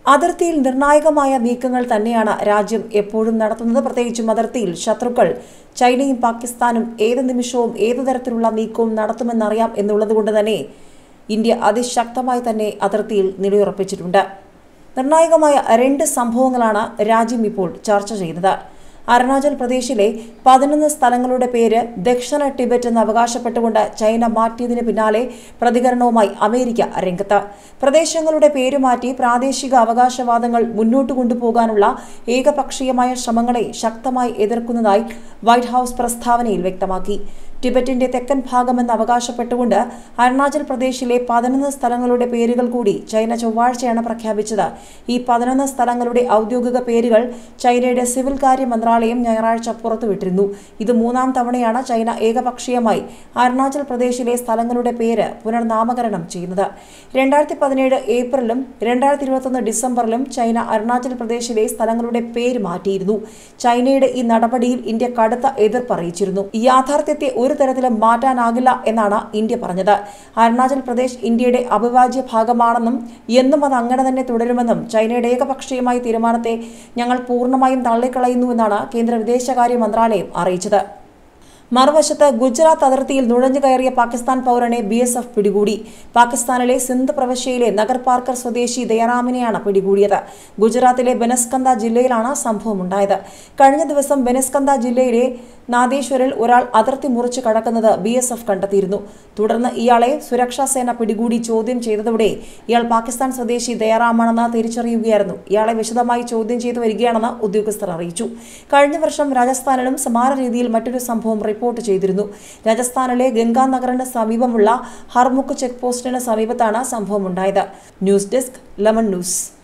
അതിർത്തിയിൽ നിർണായകമായ നീക്കങ്ങൾ തന്നെയാണ് രാജ്യം എപ്പോഴും നടത്തുന്നത് പ്രത്യേകിച്ചും അതിർത്തിയിൽ ശത്രുക്കൾ ചൈനയും പാകിസ്ഥാനും ഏത് നിമിഷവും ഏതു തരത്തിലുള്ള നീക്കവും നടത്തുമെന്നറിയാം എന്നുള്ളതുകൊണ്ട് തന്നെ ഇന്ത്യ അതിശക്തമായി തന്നെ അതിർത്തിയിൽ നിലയുറപ്പിച്ചിട്ടുണ്ട് നിർണായകമായ രണ്ട് സംഭവങ്ങളാണ് രാജ്യം ഇപ്പോൾ ചർച്ച ചെയ്യുന്നത് അരുണാചൽ പ്രദേശിലെ പതിനൊന്ന് സ്ഥലങ്ങളുടെ പേര് ദക്ഷിണ ടിബറ്റ് എന്ന് അവകാശപ്പെട്ടുകൊണ്ട് ചൈന മാറ്റിയതിന് പിന്നാലെ പ്രതികരണവുമായി അമേരിക്ക രംഗത്ത് പ്രദേശങ്ങളുടെ പേര് മാറ്റി പ്രാദേശിക അവകാശവാദങ്ങൾ മുന്നോട്ട് കൊണ്ടുപോകാനുള്ള ഏകപക്ഷീയമായ ശ്രമങ്ങളെ ശക്തമായി എതിർക്കുന്നതായി വൈറ്റ് ഹൌസ് പ്രസ്താവനയിൽ വ്യക്തമാക്കി ടിബറ്റിന്റെ തെക്കൻ ഭാഗമെന്ന് അവകാശപ്പെട്ടുകൊണ്ട് അരുണാചൽ പ്രദേശിലെ പതിനൊന്ന് സ്ഥലങ്ങളുടെ പേരുകൾ കൂടി ചൈന ചൊവ്വാഴ്ചയാണ് പ്രഖ്യാപിച്ചത് ഈ പതിനൊന്ന് സ്ഥലങ്ങളുടെ ഔദ്യോഗിക പേരുകൾ ചൈനയുടെ സിവിൽ കാര്യ മന്ത്രാലയം ഞായറാഴ്ച പുറത്തുവിട്ടിരുന്നു ഇത് മൂന്നാം തവണയാണ് ചൈന ഏകപക്ഷീയമായി അരുണാചൽ പ്രദേശിലെ സ്ഥലങ്ങളുടെ പേര് പുനർനാമകരണം ചെയ്യുന്നത് രണ്ടായിരത്തി പതിനേഴ് ഏപ്രിലും രണ്ടായിരത്തി ഇരുപത്തൊന്ന് ഡിസംബറിലും ചൈന അരുണാചൽ പ്രദേശിലെ സ്ഥലങ്ങളുടെ പേര് മാറ്റിയിരുന്നു ചൈനയുടെ ഈ നടപടിയിൽ ഇന്ത്യ കടുത്ത എതിർപ്പ് അറിയിച്ചിരുന്നു ഈ യാഥാർത്ഥ്യത്തെ ഒരു തരത്തിലും മാറ്റാനാകില്ല എന്നാണ് ഇന്ത്യ പറഞ്ഞത് അരുണാചൽ പ്രദേശ് ഇന്ത്യയുടെ അവിഭാജ്യ ഭാഗമാണെന്നും എന്നും അത് അങ്ങനെ തന്നെ തുടരുമെന്നും ചൈനയുടെ ഏകപക്ഷീയമായ തീരുമാനത്തെ ഞങ്ങൾ പൂർണ്ണമായും തള്ളിക്കളയുന്നുവെന്നാണ് കേന്ദ്ര വിദേശകാര്യ മന്ത്രാലയം അറിയിച്ചത് മറുവശത്ത് ഗുജറാത്ത് അതിർത്തിയിൽ നുഴഞ്ഞു കയറിയ പാകിസ്ഥാൻ പൗരനെ ബി എസ് എഫ് പിടികൂടി പാകിസ്ഥാനിലെ സിന്ധ് പ്രവിശ്യയിലെ നഗർ പാർക്കർ സ്വദേശി ദയാറാമിനെയാണ് പിടികൂടിയത് ഗുജറാത്തിലെ ബനസ്കന്ദ ജില്ലയിലാണ് സംഭവം ഉണ്ടായത് കഴിഞ്ഞ ദിവസം ബനസ്കന്ദ ജില്ലയിലെ നാദേശ്വരിൽ ഒരാൾ അതിർത്തി മുറിച്ച് കടക്കുന്നത് ബി എസ് എഫ് കണ്ടെത്തിയിരുന്നു തുടർന്ന് ഇയാളെ സുരക്ഷാ സേന പിടികൂടി ചോദ്യം ചെയ്തതോടെ ഇയാൾ പാകിസ്ഥാൻ സ്വദേശി ദയാറാമാണെന്ന് തിരിച്ചറിയുകയായിരുന്നു ഇയാളെ വിശദമായി ചോദ്യം ചെയ്തു വരികയാണെന്ന് ഉദ്യോഗസ്ഥർ അറിയിച്ചു കഴിഞ്ഞ വർഷം രാജസ്ഥാനിലും സമാന രീതിയിൽ മറ്റൊരു സംഭവം റിപ്പോർട്ട് ചെയ്തിരുന്നു രാജസ്ഥാനിലെ ഗംഗാനഗറിന് സമീപമുള്ള ഹർമുഖ് ചെക്ക് പോസ്റ്റിന് സമീപത്താണ് സംഭവം ഉണ്ടായത് ന്യൂസ് ഡെസ്ക് ലെമൺ ന്യൂസ്